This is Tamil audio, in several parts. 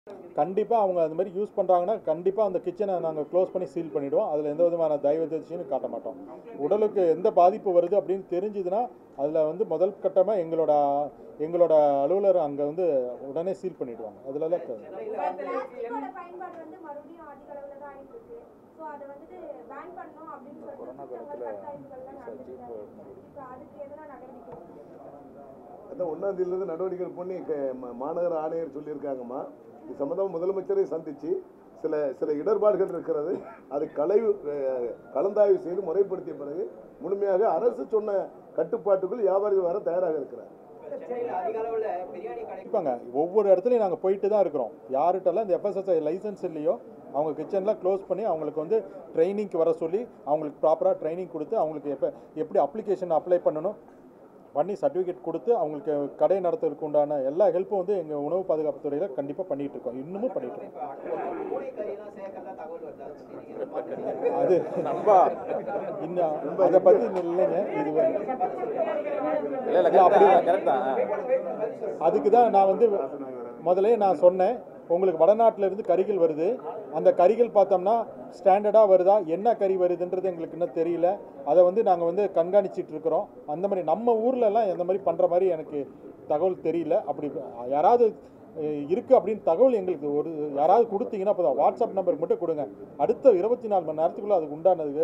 கண்டிப்பாக அவங்க அந்த மாதிரி யூஸ் பண்ணுறாங்கன்னா கண்டிப்பாக அந்த கிச்சனை நாங்கள் க்ளோஸ் பண்ணி சீல் பண்ணிவிடுவோம் அதில் எந்த விதமான தயவு தெரிச்சுன்னு காட்ட மாட்டோம் உடலுக்கு எந்த பாதிப்பு வருது அப்படின்னு தெரிஞ்சுதுன்னா அதில் வந்து முதல் கட்டமாக எங்களோட எங்களோட அலுவலர் அங்கே வந்து உடனே சீல் பண்ணிடுவாங்க அதிலலாம் க- பிளாஸ்டிக்கோட பயன்பாடு வந்து மறுபடியும் அதிக அளவுல தான் ஆயிட்டு இருக்கு ஸோ அதை வந்துட்டு பேன் பண்ணணும் அப்படின்னு சொல்லிட்டு திட்டங்கள் கட்டமைப்புகள்லாம் நடந்துட்டு தான் இருக்கு. இப்போ அதுக்கு எதனா நடவடிக்கை அதான் ஒன்றாம் தேதியிலிருந்து நடவடிக்கைகள் பண்ணி க- ம- மாநகர ஆணையர் சொல்லியிருக்காங்கம்மா இது சம்மந்தமாக முதலமைச்சரை சந்தித்து சில சில இடர்பாடுகள் இருக்கிறது அது களைவு அஹ், கலந்தாய்வு செய்து முறைப்படுத்திய பிறகு முழுமையாக அரசு சொன்ன கட்டுப்பாட்டுக்குள் வியாபாரிகள் வர தயாராக இருக்கிறார் சென்னையில் அதிக அளவில் பிரியாணி கடை கண்டிப்பாங்க ஒவ்வொரு இடத்துலையும் நாங்கள் போயிட்டு தான் இருக்கிறோம் யார்கிட்டலாம் இந்த எஃப்எஸ்எஸ்ஐ லைசன்ஸ் இல்லையோ அவங்க கிச்சன்லாம் க்ளோஸ் பண்ணி அவங்களுக்கு வந்து ட்ரைனிங்க்கு வர சொல்லி அவங்களுக்கு ப்ராப்பராக ட்ரைனிங் கொடுத்து அவங்களுக்கு எப்போ எப்படி அப்ளிகேஷன் அப்ளை பண்ணணும் பண்ணி சர்டிஃபிகேட் கொடுத்து அவங்களுக்கு கடை நடத்துறதுக்கு உண்டான எல்லா ஹெல்ப்பும் வந்து எங்கள் உணவு பாதுகாப்பு துறையில் கண்டிப்பாக பண்ணிகிட்டு இருக்கோம் இன்னமும் பண்ணிகிட்டு இருக்கோம் இப்போ பூனை கறியெல்லாம் சேர்க்கறதா தகவல் வருதா நீங்க பார்க்குறீங்க அது இன்னும் அதை பற்றி இல்லைங்க இது வந்து- இல்ல, அப்படி அதுக்கு தான் நான் வந்து முதல்ல நான் சொன்னேன் உங்களுக்கு வடநாட்டுல இருந்து கறிகள் வருது அந்த கறிகள் பார்த்தோம்னா ஸ்டாண்டர்டாக வருதா என்ன கறி வருதுன்றது எங்களுக்கு இன்னும் தெரியல அதை வந்து நாங்கள் வந்து கண்காணிச்சிட்டு இருக்கிறோம் அந்த மாதிரி நம்ம ஊர்ல எல்லாம் எந்த மாதிரி பண்ணுற மாதிரி எனக்கு தகவல் தெரியல அப்படி யாராவது அஹ், இருக்கு அப்படின்னு தகவல் எங்களுக்கு ஒரு யாராவது கொடுத்தீங்கன்னா அப்போ வாட்ஸ்அப் நம்பருக்கு மட்டும் கொடுங்க அடுத்த இருபத்தி நாலு மணி நேரத்துக்குள்ள அதுக்கு உண்டானதுக்கு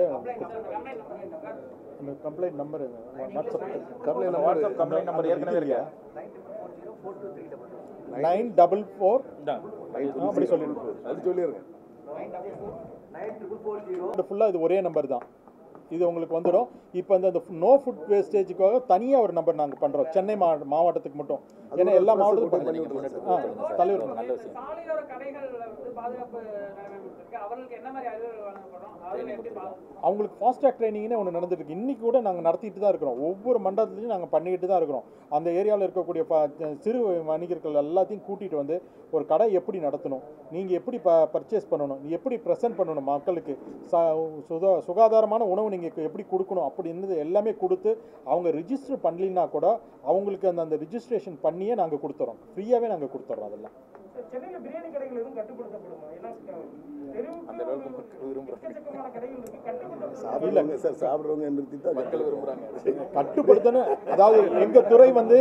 அந்த complaint number WhatsApp complaint WhatsApp complaint number ஏற்கனவே இருக்கா நைன் டபுள் ஃபோர் அப்படி சொல்லிடுங்க அது சொல்லிடுங்க ஃபுல்லாக இது ஒரே நம்பர் தான் இது உங்களுக்கு வந்துடும் இப்போ இந்த நோ ஃபுட் வேஸ்டேஜுக்காக தனியாக ஒரு நம்பர் நாங்கள் பண்ணுறோம் சென்னை மா மாவட்டத்துக்கு மட்டும் ஏன்னா எல்லா மாவட்டத்துக்கும் ஆ தலைவர் நல்ல விஷயம் சாலையோர கடைகள்ல வந்து பாதுகாப்பு நடைமுறை இருக்கு அவர்களுக்கு என்ன மாதிரி அறிவுரை வழங்கப்படும் அவர்கள் எப்படி பாதுகாப்பு அவங்களுக்கு ஃபாஸ்ட் ட்ராக் ட்ரைனிங்னே ஒன்று நடந்துட்டு இருக்கு இன்னைக்கு கூட நாங்கள் நடத்திட்டு தான் இருக்கிறோம் ஒவ்வொரு மண்டலத்துலையும் நாங்கள் பண்ணிக்கிட்டு தான் இருக்கிறோம் அந்த ஏரியாவில் இருக்கக்கூடிய ப- சிறு வணிகர்கள் எல்லாத்தையும் கூட்டிகிட்டு வந்து ஒரு கடை எப்படி நடத்தணும் நீங்கள் எப்படி ப பர்ச்சேஸ் பண்ணணும் நீ எப்படி ப்ரெசென்ட் பண்ணணும் மக்களுக்கு ச சுதா சுகாதாரமான உணவு நீங்கள் எப்படி கொடுக்கணும் அப்படின்னு எல்லாமே கொடுத்து அவங்க ரிஜிஸ்டர் பண்ணலின்னா கூட அவங்களுக்கு அந்த அந்த ரிஜிஸ்ட்ரேஷன் பண்ணியே நாங்கள் கொடுத்துறோம் ஃப்ரீயாகவே நாங்கள் கொடுத்துட்றோம் அதெல்லாம் சென்னையில பிரியாணி கடைகள் எதுவும் கட்டுப்படுத்தப்படுமா ஏன்னா தெருவுக்கு எக்கச்சக்கமான கடைகள் இருக்கு கட்டுப்படுத்த சாப்பிடுவாங்க சார் சாப்பிடுறவங்க நிறுத்திட்டு மக்கள் விரும்புகிறாங்க கட்டுப்படுத்தணும் அதாவது எங்க துறை வந்து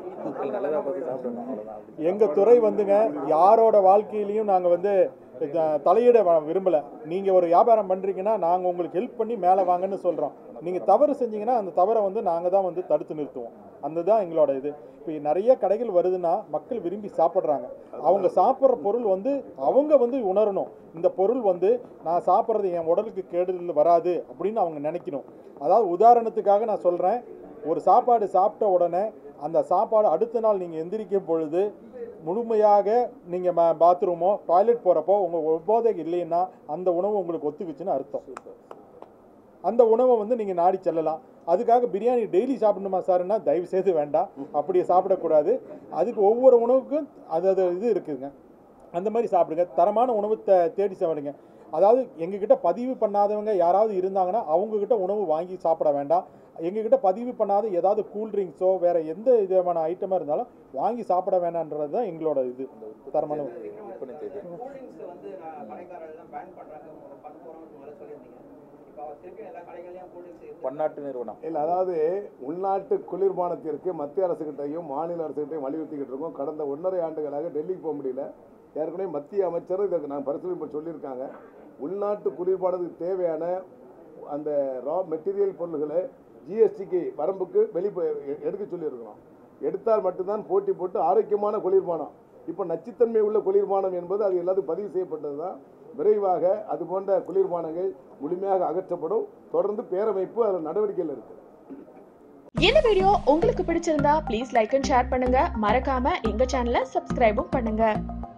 எங்க துறை வந்துங்க யாரோட வாழ்க்கையிலையும் நாங்க வந்து அஹ், தலையிட வ- விரும்பல நீங்க ஒரு வியாபாரம் பண்றீங்கன்னா நாங்க உங்களுக்கு ஹெல்ப் பண்ணி மேலே வாங்கன்னு சொல்றோம் நீங்க தவறு செஞ்சீங்கன்னா அந்த தவறை வந்து நாங்க தான் வந்து தடுத்து நிறுத்துவோம் அந்த தான் எங்களோட இது இப்போ நிறைய கடைகள் வருதுன்னா மக்கள் விரும்பி சாப்பிட்றாங்க அவங்க சாப்பிட்ற பொருள் வந்து அவங்க வந்து உணரணும் இந்த பொருள் வந்து நான் சாப்பிட்றது என் உடலுக்கு கெடுதல் வராது அப்படின்னு அவங்க நினைக்கணும் அதாவது உதாரணத்துக்காக நான் சொல்கிறேன் ஒரு சாப்பாடு சாப்பிட்ட உடனே அந்த சாப்பாடு அடுத்த நாள் நீங்கள் எந்திரிக்கும் பொழுது முழுமையாக நீங்கள் பாத்ரூமோ டாய்லெட் போகிறப்போ உங்கள் உபோதை இல்லைன்னா அந்த உணவு உங்களுக்கு ஒத்துக்குச்சுன்னு அர்த்தம் அந்த உணவை வந்து நீங்கள் நாடி செல்லலாம் அதுக்காக பிரியாணி டெய்லி சாப்பிடணுமா சார்னா தயவு செய்து வேண்டாம் அப்படி சாப்பிடக்கூடாது அதுக்கு ஒவ்வொரு உணவுக்கும் அது அது இது இருக்குதுங்க அந்த மாதிரி சாப்பிடுங்க தரமான உணவு தே- தேடி சாப்பிடுங்க அதாவது எங்ககிட்ட பதிவு பண்ணாதவங்க யாராவது இருந்தாங்கன்னா அவங்கக்கிட்ட உணவு வாங்கி சாப்பிட வேண்டாம் எங்ககிட்ட பதிவு பண்ணாத ஏதாவது கூல் ட்ரிங்க்ஸோ வேற எந்த விதமான ஐட்டமாக இருந்தாலும் வாங்கி சாப்பிட வேணான்றது தான் எங்களோட இது தரமான கூல்ட்ரிங்க்ஸ் வந்து நான் கடைக்காரர்கள் எல்லாம் பேன் பண்றாங்க பண்ண போறோம்னு முதல்ல சொல்லியிருந்தீங்க இப்போ திருப்பி எல்லா கடைகள்லயும் கூல்ட்ரிங்க்ஸ் பன்னாட்டு நிறுவனம் இல்லை அதாவது உள்நாட்டு குளிர்பானத்திற்கு மத்திய அரசுகிட்டையும் மாநில அரசுகிட்டையும் வலியுறுத்திக்கிட்டு இருக்கோம் கடந்த ஒன்றரை ஆண்டுகளாக டெல்லிக்கு போக முடியல ஏற்கனவே மத்திய அமைச்சர் இதை நான் பரிசீலனை பண்ணி சொல்லியிருக்காங்க உள்நாட்டு குளிர்பானத்துக்கு தேவையான அந்த ரா மெட்டீரியல் பொருள்களை ஜிஎஸ்டிக்கு வரம்புக்கு வெளி எடுக்க சொல்லியிருக்கிறோம் எடுத்தால் மட்டும்தான் போட்டி போட்டு ஆரோக்கியமான குளிர்பானம் இப்போ நச்சுத்தன்மை உள்ள குளிர்பானம் என்பது அது எல்லாத்துக்கும் பதிவு செய்யப்பட்டது தான் விரைவாக அது போன்ற குளிர்பானங்கள் முழுமையாக அகற்றப்படும் தொடர்ந்து பேரமைப்பு அதில் நடவடிக்கைகள் இருக்குது இந்த வீடியோ உங்களுக்கு பிடிச்சிருந்தா ப்ளீஸ் லைக் அண்ட் ஷேர் பண்ணுங்க மறக்காம எங்க சேனலை சப்ஸ்கிரைபும் பண்ணுங்க